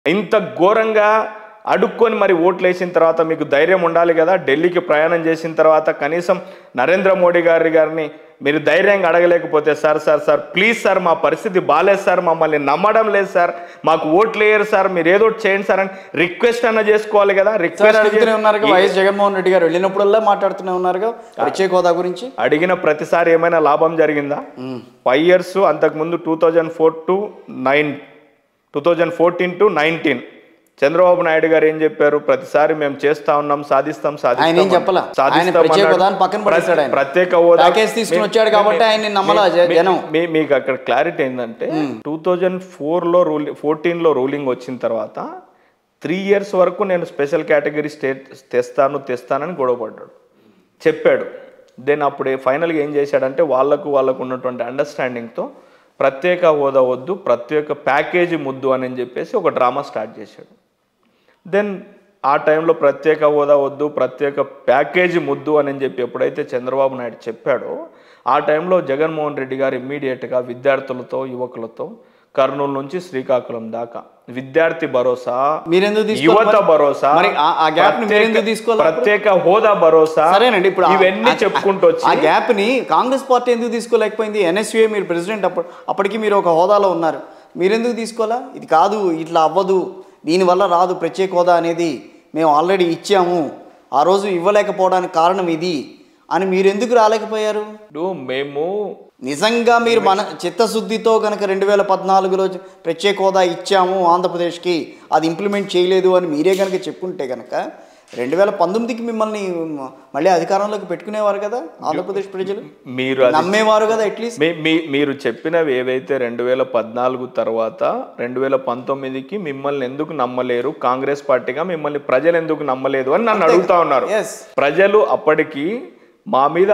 ఇంత ఘోరంగా అడుక్కొని మరి ఓట్లు వేసిన తర్వాత మీకు ధైర్యం ఉండాలి కదా ఢిల్లీకి ప్రయాణం చేసిన తర్వాత కనీసం నరేంద్ర మోడీ గారి గారిని మీరు ధైర్యంగా అడగలేకపోతే sir sir sir please sir మా పరిస్థితి బాగాలేదు సార్ మమ్మల్ని నమ్మడం లేదు సార్ మాకు ఓట్లు వేయరు సార్ మీరు ఏదో ఒకటి చేయండి సార్ అని రిక్వెస్ట్ అన్న చేసుకోవాలి కదా సార్ రిక్వెస్ట్ అడుగుతూనే ఉన్నారుగా వైఎస్ జగన్మోహన్ రెడ్డి గారు వెళ్ళినప్పుడల్లా మాట్లాడుతూనే ఉన్నారుగా ప్రత్యేక హోదా గురించి అడిగిన ప్రతిసారి ఏమైనా లాభం జరిగిందా ఫైవ్ ఇయర్స్ అంతకుముందు two thousand four to nine two thousand fourteen to nineteen Chandrababu Naidu garu ఏం చెప్పారు ప్రతిసారి మేము చేస్తా ఉన్నాం సాధిస్తాం సాధిస్తాం ఆయన ఏం చెప్పలా? సాధిస్తాం ఆయన ప్రత్యేక అన్నాడు. హోదాని పక్కన పడేశాడు ఆయన. ప్రత్యేక హోదా ప్యాకేజ్ తీసుకుని వచ్చాడు కాబట్టి ఆయన్ని నమ్మలా జ- మీ- జనం. మీ- మీకు అక్కడ క్లారిటీ ఏంటంటే టూ థౌజండ్ ఫోర్లో రూలింగ్ ఫోర్టీన్లో రూలింగ్ వచ్చిన తర్వాత త్రీ ఇయర్స్ వరకు నేను స్పెషల్ కేటగిరీ స్టేట్ తెస్తాను తెస్తానని గొడవపడ్డాడు చెప్పాడు దెన్ అప్పుడు ఫైనల్గా ఏం చేశాడంటే వాళ్ళకు వాళ్ళకు ఉన్నటువంటి అండర్స్టాండింగ్తో ప్రత్యేక హోదా వద్దు ప్రత్యేక ప్యాకేజీ ముద్దు అని చెప్పేసి ఒక డ్రామా స్టార్ట్ చేశాడు దెన్ ఆ టైంలో ప్రత్యేక హోదా వద్దు ప్రత్యేక ప్యాకేజీ ముద్దు అని చెప్పి ఎప్పుడైతే చంద్రబాబు నాయుడు చెప్పాడో ఆ టైంలో జగన్మోహన్ రెడ్డి గారు ఇమ్మీడియట్గా విద్యార్థులతో యువకులతో కర్నూలు నుంచి శ్రీకాకుళం దాకా విద్యార్థి భరోసా మీరెందుకు తీసుకోవాలి యువత మరి? భరోసా మరి ఆ- ఆ gap ని ప్రత్యేక- మీరెందుకు తీసుకోవాలి అప్పుడు? ప్రత్యేక హోదా భరోసా సరేనండి ఇప్పుడు ఆ- ఇవన్నీ ఆ- చెప్పుకుంటూ వచ్చి ఆ గ్యాప్ ని కాంగ్రెస్ పార్టీ ఎందుకు తీసుకోలేకపోయింది ఎన్ఎస్యుఏ మీరు ప్రెసిడెంట్ అప్పుడు అప్పటికి మీరు ఒక హోదాలో ఉన్నారు మీరెందుకు తీసుకోవాలా ఇది కాదు ఇట్లా అవ్వదు దీనివల్ల రాదు ప్రత్యేక హోదా అనేది మేము ఆల్రెడీ ఇచ్చాము ఆ రోజు ఇవ్వలేకపోవడానికి కారణం ఇది అని మీరు ఎందుకు రాలేకపోయారు ఇప్పుడు మేము నిజంగా మీరు మన చిత్తశుద్ధితో కనుక రెండు వేల పద్నాలుగులో ప్రత్యేక హోదా ఇచ్చాము ఆంధ్రప్రదేశ్కి అది ఇంప్లిమెంట్ చేయలేదు అని మీరే కనుక చెప్పుంటే కనుక రెండు వేల పంతొమ్మిదికి మిమ్మల్ని మళ్ళీ అధికారంలోకి పెట్టుకునేవారు కదా ఆంధ్రప్రదేశ్ ప్రజలు మీరు అది నమ్మేవారు కదా అట్లీస్ట్ మీ- మీ- మీరు చెప్పినవి ఏవైతే రెండు వేల పద్నాలుగు తర్వాత రెండు వేల పంతొమ్మిదికి మిమ్మల్ని ఎందుకు నమ్మలేరు కాంగ్రెస్ పార్టీగా మిమ్మల్ని ప్రజలు ఎందుకు నమ్మలేదు అని నన్ను అడుగుతా ఉన్నారు ఎస్ ప్రజలు అప్పటికి మా మీద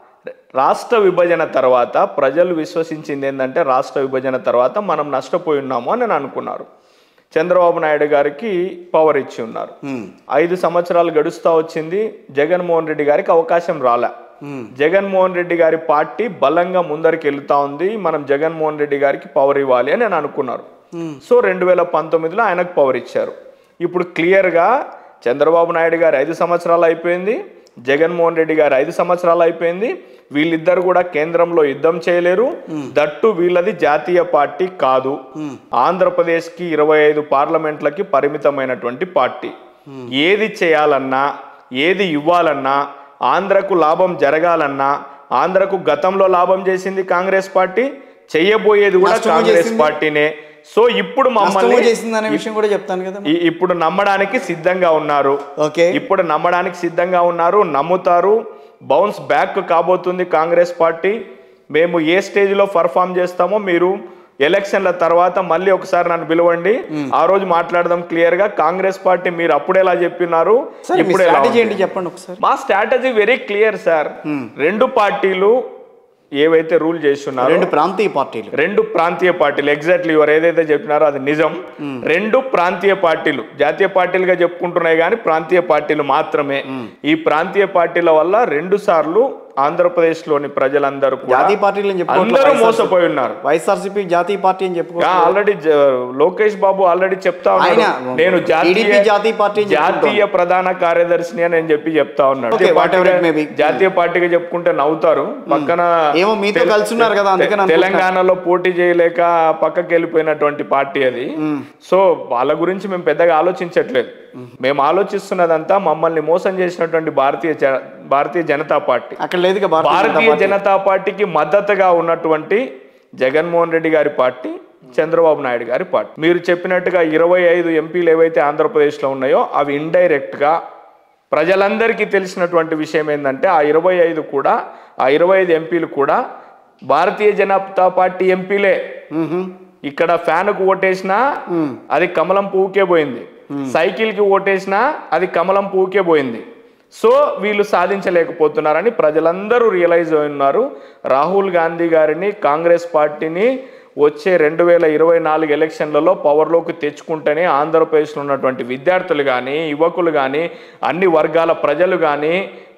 రాష్ట్ర విభజన తర్వాత ప్రజలు విశ్వసించింది ఏంటంటే రాష్ట్ర విభజన తర్వాత మనం నష్టపోయి ఉన్నాము అని అనుకున్నారు చంద్రబాబు నాయుడు గారికి పవర్ ఇచ్చి ఉన్నారు ఐదు సంవత్సరాలు గడుస్తూ వచ్చింది జగన్మోహన్ రెడ్డి గారికి అవకాశం రాలే జగన్మోహన్ రెడ్డి గారి పార్టీ బలంగా ముందరికి వెళ్తా ఉంది మనం జగన్మోహన్ రెడ్డి గారికి పవర్ ఇవ్వాలి అని నేను అనుకున్నారు సో రెండు వేల పంతొమ్మిదిలో ఆయనకు పవర్ ఇచ్చారు ఇప్పుడు క్లియర్గా చంద్రబాబు నాయుడు గారు ఐదు సంవత్సరాలు అయిపోయింది జగన్మోహన్ రెడ్డి గారు ఐదు సంవత్సరాలు అయిపోయింది వీళ్ళిద్దరు కూడా కేంద్రంలో యుద్ధం చేయలేరు దట్టు వీళ్ళది జాతీయ పార్టీ కాదు ఆంధ్రప్రదేశ్కి ఇరవై ఐదు పార్లమెంట్లకి పరిమితమైనటువంటి పార్టీ ఏది చేయాలన్నా ఏది ఇవ్వాలన్నా ఆంధ్రకు లాభం జరగాలన్నా ఆంధ్రకు గతంలో లాభం చేసింది కాంగ్రెస్ పార్టీ చెయ్యబోయేది కూడా నష్టము కాంగ్రెస్ చేసింది. పార్టీనే సో ఇప్పుడు నష్టము మమ్మల్ని చేసిందనే విషయం కూడా చెప్తాను కదా ఈ- ఇప్పుడు నమ్మడానికి సిద్ధంగా ఉన్నారు ఓకే ఇప్పుడు నమ్మడానికి సిద్ధంగా ఉన్నారు నమ్ముతారు బౌన్స్ బ్యాక్ కాబోతుంది కాంగ్రెస్ పార్టీ మేము ఏ స్టేజ్లో పర్ఫామ్ చేస్తామో మీరు ఎలక్షన్ల తర్వాత మళ్ళీ ఒకసారి నన్ను పిలవండి ఆ రోజు మాట్లాడదాం క్లియర్ గా కాంగ్రెస్ పార్టీ మీరు అప్పుడు ఎలా చెప్పినారు సరే మీ ఇప్పుడు ఎలా స్ట్రాటజీ ఉంది? ఏంటి చెప్పండి ఒకసారి మా స్ట్రాటజీ వెరీ క్లియర్ సార్ రెండు పార్టీలు ఏవైతే రూల్ చేస్తున్నారో రెండు ప్రాంతీయ పార్టీలు రెండు ప్రాంతీయ పార్టీలు ఎగ్జాక్ట్లీ ఎవరు ఏదైతే చెప్పినారో అది నిజం రెండు ప్రాంతీయ పార్టీలు జాతీయ పార్టీలుగా చెప్పుకుంటున్నాయి కానీ ప్రాంతీయ పార్టీలు మాత్రమే ఈ ప్రాంతీయ పార్టీల వల్ల రెండు సార్లు ఆంధ్రప్రదేశ్ లోని ప్రజలందరూ కూడా జాతీయ పార్టీలు అని అందరూ చెప్పుకోవట్లేదు మోసపోయి ఉన్నారు వైఎస్ఆర్సీపీ జాతీయ పార్టీ అని చెప్పుకో ఆల్రెడీ లోకేష్ బాబు ఆల్రెడీ చెప్తా ఆయన ఉన్నాడు నేను జాతీయ TDP జాతీయ పార్టీ అని జాతీయ ప్రధాన కార్యదర్శిని అని నేను చెప్పి చెప్తా ఉన్నాడు Okay, జాతీయ whatever it may పార్టీగా- be. జాతీయ పార్టీగా చెప్పుకుంటే నవ్వుతారు పక్కన ఏమో మీతో తెల- కలిసి ఉన్నారు కదా, అందుకని తె- అనుకుంటున్నా. తెలంగాణలో పోటీ చేయలేక పక్కకి వెళ్ళిపోయినటువంటి పార్టీ అది సో వాళ్ళ గురించి మేము పెద్దగా ఆలోచించట్లేదు మేము ఆలోచిస్తున్నదంతా మమ్మల్ని మోసం చేసినటువంటి భారతీయ జ- భారతీయ జనతా పార్టీ అక్కడ లేదుగా భారతీయ జనతా భారతీయ పార్టీ. జనతా పార్టీకి మద్దతుగా ఉన్నటువంటి జగన్మోహన్ రెడ్డి గారి పార్టీ చంద్రబాబు నాయుడు గారి పార్టీ మీరు చెప్పినట్టుగా ఇరవై ఐదు ఎంపీలు ఏవైతే ఆంధ్రప్రదేశ్లో ఉన్నాయో అవి ఇండైరెక్ట్గా ప్రజలందరికీ తెలిసినటువంటి విషయం ఏంటంటే ఆ ఇరవై ఐదు కూడా ఆ ఇరవై ఐదు ఎంపీలు కూడా భారతీయ జనతా పార్టీ ఎంపీలే మ్హూ. ఇక్కడ ఫ్యాన్కు ఓటేసినా అది కమలం పువ్వుకే పోయింది సైకిల్కి ఓటేసినా అది కమలం పువ్వుకే పోయింది సో వీళ్ళు సాధించలేకపోతున్నారని ప్రజలందరూ రియలైజ్ అయి ఉన్నారు రాహుల్ గాంధీ గారిని కాంగ్రెస్ పార్టీని వచ్చే రెండు వేల ఇరవై నాలుగు ఎలక్షన్లలో పవర్లోకి తెచ్చుకుంటేనే ఆంధ్రప్రదేశ్లో ఉన్నటువంటి విద్యార్థులు కానీ యువకులు కానీ అన్ని వర్గాల ప్రజలు కానీ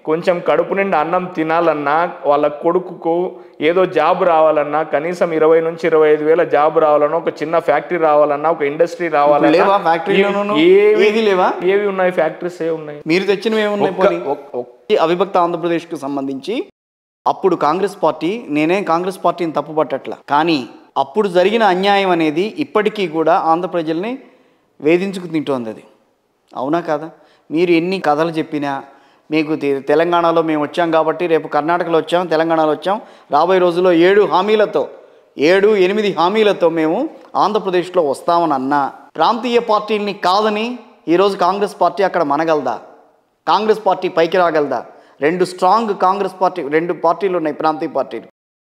కొంచెం కడుపు నిండా అన్నం తినాలన్నా వాళ్ళ కొడుకుకు ఏదో జాబ్ రావాలన్నా కనీసం ఇరవై నుంచి ఇరవై ఐదు వేల జాబ్ రావాలన్నా ఒక చిన్న ఫ్యాక్టరీ రావాలన్నా ఒక ఇండస్ట్రీ లేవా రావాలన్నా ఫ్యాక్టరీలోనూ ఏవి ఏవి లేవా ఏవి ఉన్నాయి ఫ్యాక్టరీస్ ఏ ఉన్నాయి మీరు తెచ్చినవి ఏమున్నాయి ఒక్క- పోనీ? ఒక్- ఒక్- ఈ అవిభక్త ఆంధ్రప్రదేశ్కు సంబంధించి అప్పుడు కాంగ్రెస్ పార్టీ నేనేం కాంగ్రెస్ పార్టీని తప్పుపట్టట్ల కానీ అప్పుడు జరిగిన అన్యాయం అనేది ఇప్పటికీ కూడా ఆంధ్ర ప్రజల్ని వేధించుకు తింటోంది అది అవునా కాదా మీరు ఎన్ని కథలు చెప్పినా మీకు తె- తెలంగాణలో మేము వచ్చాం కాబట్టి రేపు కర్ణాటకలో వచ్చాం తెలంగాణలో వచ్చాం రాబోయే రోజుల్లో ఏడు హామీలతో ఏడు ఎనిమిది హామీలతో మేము ఆంధ్రప్రదేశ్లో వస్తామని అన్నా ప్రాంతీయ పార్టీల్ని కాదని ఈరోజు కాంగ్రెస్ పార్టీ అక్కడ మనగలదా కాంగ్రెస్ పార్టీ పైకి రాగలదా రెండు స్ట్రాంగ్ కాంగ్రెస్ పార్టీ రెండు పార్టీలు ఉన్నాయి ప్రాంతీయ పార్టీలు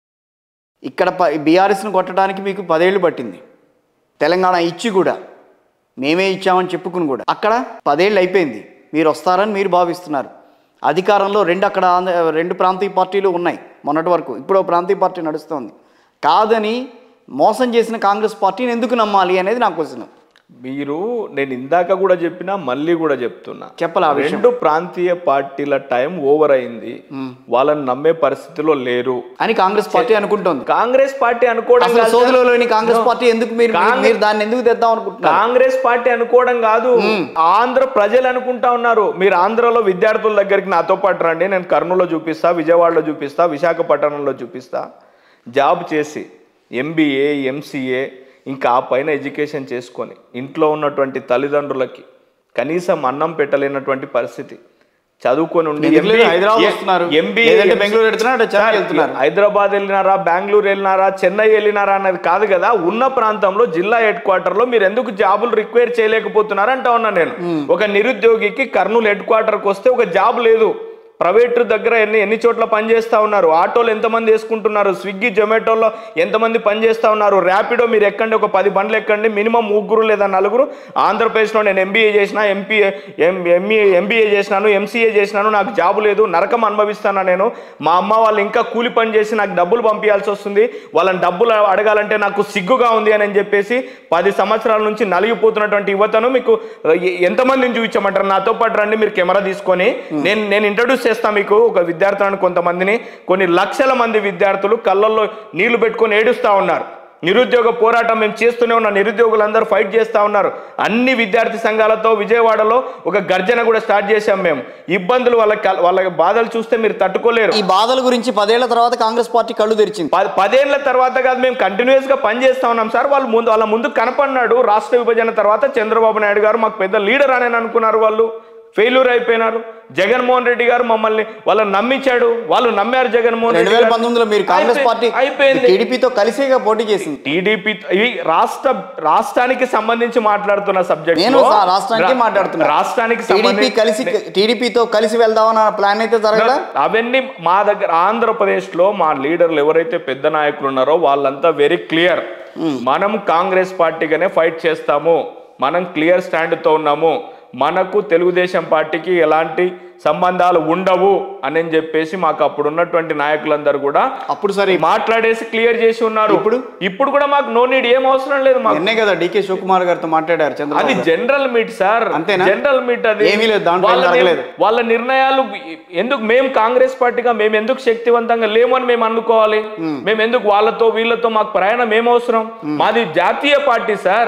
ఇక్కడ ప బీఆర్ఎస్ను కొట్టడానికి మీకు పదేళ్ళు పట్టింది తెలంగాణ ఇచ్చి కూడా మేమే ఇచ్చామని చెప్పుకుని కూడా అక్కడ పదేళ్ళు అయిపోయింది మీరు వస్తారని మీరు భావిస్తున్నారు అధికారంలో రెండు అక్కడ ఆంధ్ర రెండు ప్రాంతీయ పార్టీలు ఉన్నాయి మొన్నటి వరకు ఇప్పుడు ఓ ప్రాంతీయ పార్టీ నడుస్తోంది కాదని మోసం చేసిన కాంగ్రెస్ పార్టీని ఎందుకు నమ్మాలి అనేది నా క్వశ్చన్ మీరు నేను ఇందాక కూడా చెప్పినా మళ్ళీ కూడా చెప్తున్నా చెప్పాలి ఆ విషయం రెండు ప్రాంతీయ పార్టీల టైం ఓవర్ అయింది వాళ్ళని నమ్మే పరిస్థితిలో లేరు అని కాంగ్రెస్ పార్టీ అనుకుంటోంది కాంగ్రెస్ పార్టీ అనుకోవడం అసలు కాదు సార్. సోదరులోని కాంగ్రెస్ పార్టీ ఎందుకు మీరు మీరు- కాంగ్రెస్- మీరు దాన్ని ఎందుకు తెద్దాం అనుకుంటున్నారు కాంగ్రెస్ పార్టీ అనుకోవడం కాదు ఆంధ్ర ప్రజలు అనుకుంటా ఉన్నారు మీరు ఆంధ్రలో విద్యార్థుల దగ్గరికి నాతో పాటు రండి నేను కర్నూలులో చూపిస్తా విజయవాడలో చూపిస్తా విశాఖపట్నంలో చూపిస్తా జాబ్ చేసి ఎంబీఏ ఎంసీఏ ఇంకా ఆ పైన ఎడ్యుకేషన్ చేసుకొని ఇంట్లో ఉన్నటువంటి తల్లిదండ్రులకి కనీసం అన్నం పెట్టలేనటువంటి పరిస్థితి చదువుకొని ఉండి ఎందుకు లేదు? MBA హైదరాబాద్ వస్తున్నారు. MBA లేదంటే బెంగళూరు వెళ్తున్నారు, అంటే చెన్నై సార్, వెళ్తున్నారు. హైదరాబాద్ వెళ్ళినారా బెంగళూరు వెళ్ళినారా చెన్నై వెళ్ళినారా అన్నది కాదు కదా ఉన్న ప్రాంతంలో జిల్లా హెడ్ క్వార్టర్ లో మీరు ఎందుకు జాబులు రిక్వైర్ చేయలేకపోతున్నారు అంటా ఉన్నా నేను ఒక నిరుద్యోగికి కర్నూలు హెడ్ క్వార్టర్కి వస్తే ఒక జాబ్ లేదు ప్రైవేట్ దగ్గర ఎన్ని ఎన్ని చోట్ల పనిచేస్తా ఉన్నారు ఆటోలు ఎంతమంది వేసుకుంటున్నారు స్విగ్గీ జొమాటోలో ఎంతమంది పనిచేస్తా ఉన్నారు ర్యాపిడో మీరు ఎక్కండి ఒక పది బండ్లు ఎక్కండి మినిమం ముగ్గురు లేదా నలుగురు ఆంధ్రప్రదేశ్లో నేను ఎంబీఏ చేసిన ఎంపీ ఎంఈ ఎంబీఏ చేసినాను ఎంసీఏ చేసినాను నాకు జాబ్ లేదు నరకం అనుభవిస్తాను నేను మా అమ్మ వాళ్ళు ఇంకా కూలి పని చేసి నాకు డబ్బులు పంపించాల్సి వస్తుంది వాళ్ళని డబ్బులు అడగాలంటే నాకు సిగ్గుగా ఉంది అని చెప్పేసి పది సంవత్సరాల నుంచి నలిగిపోతున్నటువంటి యువతను మీకు ఎ- ఎంతమందిని చూపించమంటారు నాతో పాటు రండి మీరు కెమెరా తీసుకొని నేను నేను ఇంట్రడ్యూస్ చేస్తా మీకు ఒక విద్యార్థులను కొంతమందిని కొన్ని లక్షల మంది విద్యార్థులు కళ్ళల్లో నీళ్లు పెట్టుకొని ఏడుస్తా ఉన్నారు నిరుద్యోగ పోరాటం మేము చేస్తూనే ఉన్నాం నిరుద్యోగులందరూ ఫైట్ చేస్తా ఉన్నారు అన్ని విద్యార్థి సంఘాలతో విజయవాడలో ఒక గర్జన కూడా స్టార్ట్ చేశాం మేము ఇబ్బందులు వాళ్ళ కల్- వాళ్ళ బాధలు చూస్తే మీరు తట్టుకోలేరు ఈ బాధల గురించి పదేళ్ల తర్వాత కాంగ్రెస్ పార్టీ కళ్ళు తెరిచింది ప- పదేళ్ల తర్వాత కాదు మేము కంటిన్యూస్ గా పనిచేస్తా ఉన్నాం సార్ వాళ్ళు ముందు వాళ్ళ ముందు కనపడినాడు రాష్ట్ర విభజన తర్వాత చంద్రబాబు నాయుడు గారు మాకు పెద్ద లీడర్ అని అనుకున్నారు వాళ్ళు ఫెయిల్యూర్ అయిపోయినారు జగన్మోహన్ రెడ్డి గారు మమ్మల్ని వాళ్ళని నమ్మించాడు వాళ్ళు నమ్మారు జగన్మోహన్ రెండు రెడ్డి వేల గారు. పంతొమ్మిదిలో మీరు కాంగ్రెస్ అయిపోయి- పార్టీ అయిపోయింది టీడీపీతో కలిసేగా పోటీ చేసింది టీడీపీ ఇవి రాష్ట్ర రాష్ట్రానికి సంబంధించి మాట్లాడుతున్న సబ్జెక్ట్ నేను సా- రాష్ట్రానికి మాట్లాడుతున్నా రాష్ట్రానికి టీడీపీ సంబంధించి కలిసి టీడీపీతో కలిసి వెళ్దామన్న ప్లాన్ అయితే జరగదా అవన్నీ మా దగ్గర ఆంధ్రప్రదేశ్ లో మా లీడర్లు ఎవరైతే పెద్ద నాయకులు ఉన్నారో వాళ్ళంతా వెరీ క్లియర్ మనం కాంగ్రెస్ పార్టీగానే ఫైట్ చేస్తాము మనం క్లియర్ స్టాండ్ తో ఉన్నాము మనకు తెలుగుదేశం పార్టీకి ఎలాంటి సంబంధాలు ఉండవు అని చెప్పేసి మాకు అప్పుడు ఉన్నటువంటి నాయకులందరూ కూడా అప్పుడు సరే మాట్లాడేసి క్లియర్ చేసి ఉన్నారు ఇప్పుడు? ఇప్పుడు కూడా మాకు నో నీడ్ ఏం అవసరం లేదు మాకు నిన్నే కదా డీకే శివకుమార్ గారితో మాట్లాడారు అది Chandrababu garu. General meet sir అంతేనా? జనరల్ మీట్ అది ఏమీ లేదు, దాంట్లో వాళ్ళ ఏం నిర్- జరగలేదు. వాళ్ళ నిర్ణయాలు ఎందుకు మేము కాంగ్రెస్ పార్టీగా మేము ఎందుకు శక్తివంతంగా లేమని మేము అనుకోవాలి మేము ఎందుకు వాళ్ళతో వీళ్ళతో మాకు ప్రయాణం ఏం అవసరం మాది జాతీయ పార్టీ సార్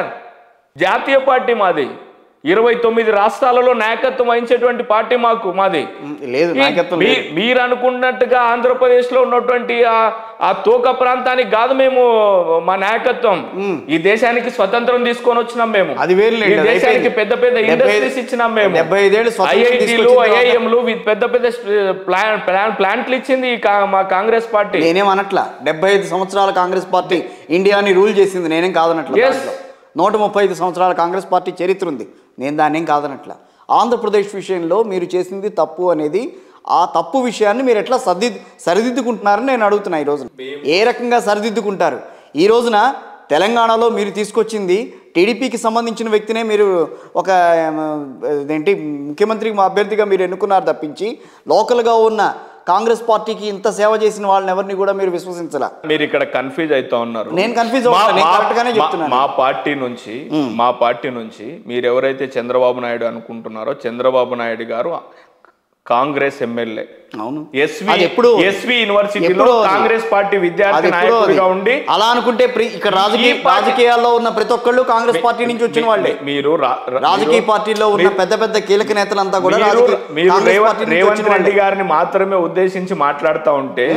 జాతీయ పార్టీ మాది ఇరవై తొమ్మిది రాష్ట్రాలలో నాయకత్వం వహించేటువంటి పార్టీ మాకు మాది ఉమ్, లేదు ఈ- నాయకత్వం మీ- లేదు. మీరు అనుకున్నట్టుగా ఆంధ్రప్రదేశ్ లో ఉన్నటువంటి ఆ- ఆ తోక ప్రాంతానికి కాదు మేము మా నాయకత్వం ఈ దేశానికి స్వతంత్రం తీసుకొని వచ్చినాం మేము అది వేరులేండి, ఈ అది దేశానికి అయిపోయింది. పెద్ద పెద్ద డెబ్బై- ఇండస్ట్రీస్ ఇచ్చినాం మేము డెబ్బై ఐదేళ్ళు స్వతంత్రం ఐఐటీలు తీసుకొచ్చిన తర్వాత- ఐఐఎంలు పెద్ద పెద్ద ప్లాన్ ప్లాన్ ప్లాంట్లు ఇచ్చింది ఈ కా- మా కాంగ్రెస్ పార్టీ నేనేం అనట్లా డెబ్బై ఐదు సంవత్సరాల కాంగ్రెస్ పార్టీ ఇండియాని రూల్ చేసింది నేనేం కాదనట్లా Yes. దాంట్లో. నూట ముప్పై ఐదు సంవత్సరాల కాంగ్రెస్ పార్టీ చరిత్ర ఉంది నేను దాన్ని ఏం కాదనట్లా ఆంధ్రప్రదేశ్ విషయంలో మీరు చేసింది తప్పు అనేది ఆ తప్పు విషయాన్ని మీరు ఎట్లా సర్ది సరిదిద్దుకుంటున్నారని నేను అడుగుతున్నా ఈ రోజున ఏ రకంగా సరిదిద్దుకుంటారు ఈ రోజున తెలంగాణలో మీరు తీసుకొచ్చింది టీడీపీకి సంబంధించిన వ్యక్తినే మీరు ఒక ఏం, ఇదేంటి ముఖ్యమంత్రి అభ్యర్థిగా మీరు ఎన్నుకున్నారు తప్పించి లోకల్గా ఉన్న కాంగ్రెస్ పార్టీకి ఇంత సేవ చేసిన వాళ్ళని ఎవరిని కూడా మీరు విశ్వసించలా మీరు ఇక్కడ కన్ఫ్యూజ్ అవుతా ఉన్నారు నేను కన్ఫ్యూజ్ మా- అవుతున్నా నేను మా- కరెక్ట్ గానే మా- చెప్తున్నాను మా పార్టీ నుంచి మా పార్టీ నుంచి మీరు ఎవరైతే చంద్రబాబు నాయుడు అనుకుంటున్నారో చంద్రబాబు నాయుడు గారు కాంగ్రెస్ ఎమ్మెల్యే అవును ఎస్వి అది ఎప్పుడు ఎస్వి యూనివర్సిటీలో ఎప్పుడో అది. కాంగ్రెస్ పార్టీ అది విద్యార్థి ఎప్పుడో అది. నాయకుడిగా ఉండి అలా అనుకుంటే ప్రి- ఇక్కడ రాజకీయ ఈ పార్టీ- రాజకీయాల్లో ఉన్న ప్రతి ఒక్కళ్ళు కాంగ్రెస్ పార్టీ నుంచి వచ్చిన వాళ్ళే మీ- మీరు రా- రా- రాజకీయ మీరు- పార్టీల్లో ఉన్న పెద్ద పెద్ద కీలక నేతలంతా కూడా మీరు రాజకీయ మీరు కాంగ్రెస్ రేవంత్ పార్టీ నుంచి రేవంత్ వచ్చిన రెడ్డి వాళ్ళే. గారిని మాత్రమే ఉద్దేశించి మాట్లాడుతూ ఉంటే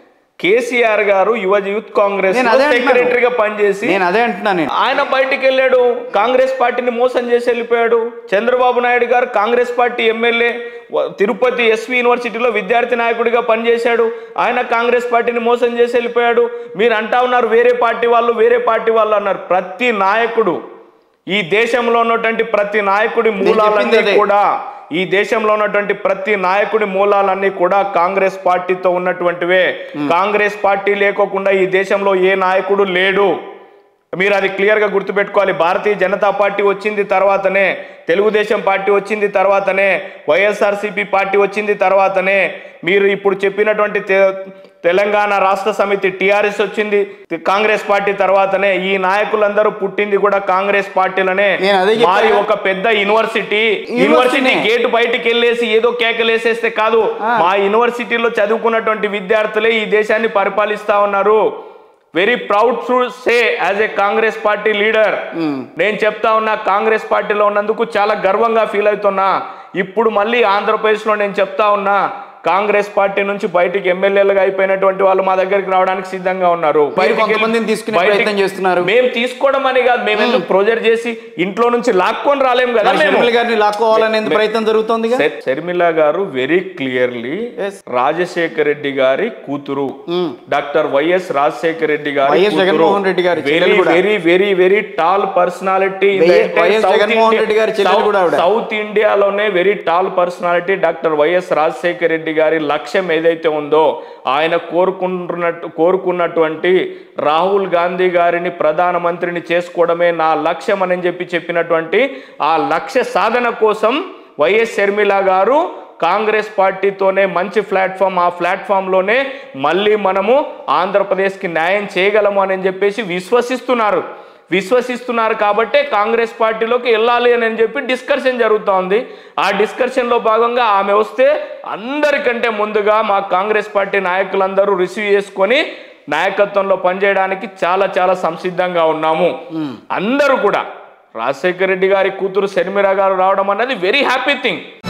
కేసీఆర్ గారు యువ యూత్ కాంగ్రెస్ నేను అదే అంటున్నాను. సెక్రటరీగా పనిచేసి నేను అదే అంటున్నా నేను ఆయన బయటికి వెళ్ళాడు కాంగ్రెస్ పార్టీని మోసం చేసి వెళ్ళిపోయాడు చంద్రబాబు నాయుడు గారు కాంగ్రెస్ పార్టీ ఎమ్మెల్యే వ- తిరుపతి ఎస్వి యూనివర్సిటీలో విద్యార్థి నాయకుడిగా పనిచేశాడు ఆయన కాంగ్రెస్ పార్టీని మోసం చేసి వెళ్ళిపోయాడు మీరు అంటా ఉన్నారు వేరే పార్టీ వాళ్ళు వేరే పార్టీ వాళ్ళు అన్నారు ప్రతి నాయకుడు ఈ దేశంలో ఉన్నటువంటి ప్రతి నాయకుడి మూలాలన్నీ అదే. కూడా ఈ దేశంలో ఉన్నటువంటి ప్రతి నాయకుడి మూలాలన్నీ కూడా కాంగ్రెస్ పార్టీతో ఉన్నటువంటివే కాంగ్రెస్ పార్టీ లేకోకుండా ఈ దేశంలో ఏ నాయకుడు లేడు మీరు అది క్లియర్గా గుర్తుపెట్టుకోవాలి భారతీయ జనతా పార్టీ వచ్చింది తర్వాతనే తెలుగుదేశం పార్టీ వచ్చింది తర్వాతనే వైఎస్ఆర్సీపీ పార్టీ వచ్చింది తర్వాతనే మీరు ఇప్పుడు చెప్పినటువంటి తె- తెలంగాణ రాష్ట్ర సమితి టిఆర్ఎస్ వచ్చింది కాంగ్రెస్ పార్టీ తర్వాతనే ఈ నాయకులందరూ పుట్టింది కూడా కాంగ్రెస్ పార్టీలనే నేను అదే చెప్పాను. మాది ఒక పెద్ద యూనివర్సిటీ యూనివర్సిటీ గేట్ బయటికి వెళ్ళేసి ఏదో కేకలేసేస్తే కాదు మా యూనివర్సిటీలో చదువుకున్నటువంటి విద్యార్థులే ఈ దేశాన్ని పరిపాలిస్తా ఉన్నారు very proud to say as a Congress party leader నేను చెప్తా ఉన్నా కాంగ్రెస్ పార్టీలో ఉన్నందుకు చాలా గర్వంగా ఫీల్ అవుతున్నా ఇప్పుడు మళ్ళీ ఆంధ్రప్రదేశ్లో నేను చెప్తా ఉన్నా కాంగ్రెస్ పార్టీ నుంచి బయటికి ఎమ్మెల్యేలుగా అయిపోయినటువంటి వాళ్ళు మా దగ్గరికి రావడానికి సిద్ధంగా ఉన్నారు బయటికి వెళ్ళి- కొంతమందిని తీసుకునే బయటికి- ప్రయత్నం చేస్తున్నారు. మేము తీసుకోవడం అని కాదు మేము ఎందుకు ప్రొజెక్ట్ చేసి ఇంట్లో నుంచి లాక్కొని రాలేము కదా మరి మేము షర్మిల గారిని లాక్కోవాలనే ప్రయత్నం జరుగుతోందిగా శర్- Sharmila garu very clearly Yes. Rajasekhara Reddy garu కూతురు డాక్టర్ వైఎస్ రాజశేఖర రెడ్డి గారి వైఎస్ జగన్మోహన్ రెడ్డి గారి వెరీ చెల్లెలు కూడా. Very very very tall personality వైఎస్- వైఎస్ జగన్మోహన్ రెడ్డి గారి చెల్లెలు కూడా ఆవిడ. సౌత్ ఇండియాలోనే very tall personality doctor YS Rajasekhara Reddy garu లక్ష్యం ఏదైతే ఉందో ఆయన కోరుకుంటున్నట్టు కోరుకున్నటువంటి రాహుల్ గాంధీ గారిని ప్రధానమంత్రిని చేసుకోవడమే నా లక్ష్యం అని చెప్పి చెప్పినటువంటి ఆ లక్ష్య సాధన కోసం వైఎస్ షర్మిల గారు కాంగ్రెస్ పార్టీతోనే మంచి ప్లాట్ఫామ్ ఆ ప్లాట్ఫామ్లోనే మళ్ళీ మనము ఆంధ్రప్రదేశ్కి న్యాయం చేయగలము అని చెప్పేసి విశ్వసిస్తున్నారు విశ్వసిస్తున్నారు కాబట్టే కాంగ్రెస్ పార్టీలోకి వెళ్ళాలి అని చెప్పి డిస్కషన్ జరుగుతూ ఉంది ఆ డిస్కషన్లో భాగంగా ఆమె వస్తే అందరికంటే ముందుగా మా కాంగ్రెస్ పార్టీ నాయకులందరూ రిసీవ్ చేసుకొని నాయకత్వంలో పనిచేయడానికి చాలా చాలా సంసిద్ధంగా ఉన్నాము అందరూ కూడా రాజశేఖర రెడ్డి గారి కూతురు శర్మిల గారు రావడం అన్నది వెరీ హ్యాపీ థింగ్